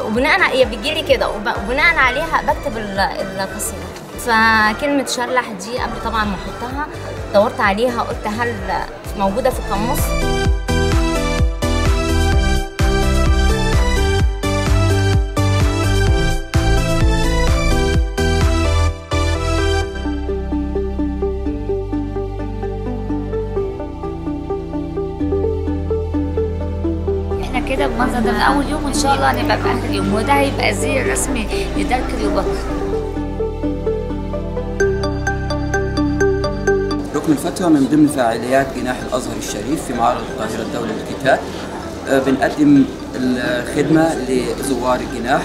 وبناء على بيجي لي كده وب- وبناء عليها بكتب ال- القصيده فكلمه شرلح دي قبل طبعا ما احطها دورت عليها قلت هل موجوده في القاموس احنا كده بمنظر ده من اول يوم وان شاء الله هنبقى في اخر يوم وده هيبقى الزي الرسمي لدار كليوباترا ركن الفتوى من ضمن فعاليات جناح الازهر الشريف في معرض القاهره الدولي للكتاب آه، بنقدم الخدمه لزوار الجناح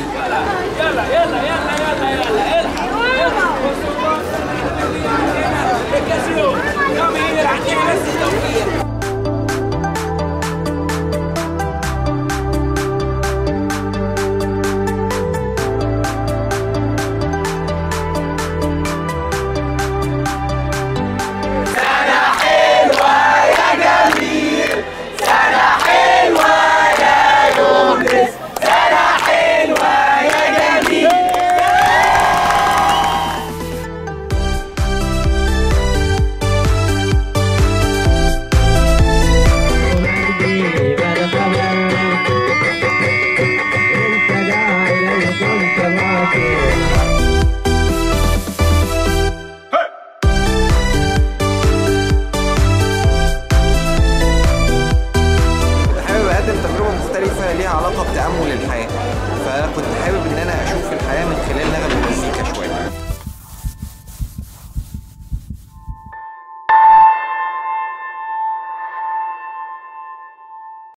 حابب اقدم تجربه مختلفه ليها علاقه بتامل الحياه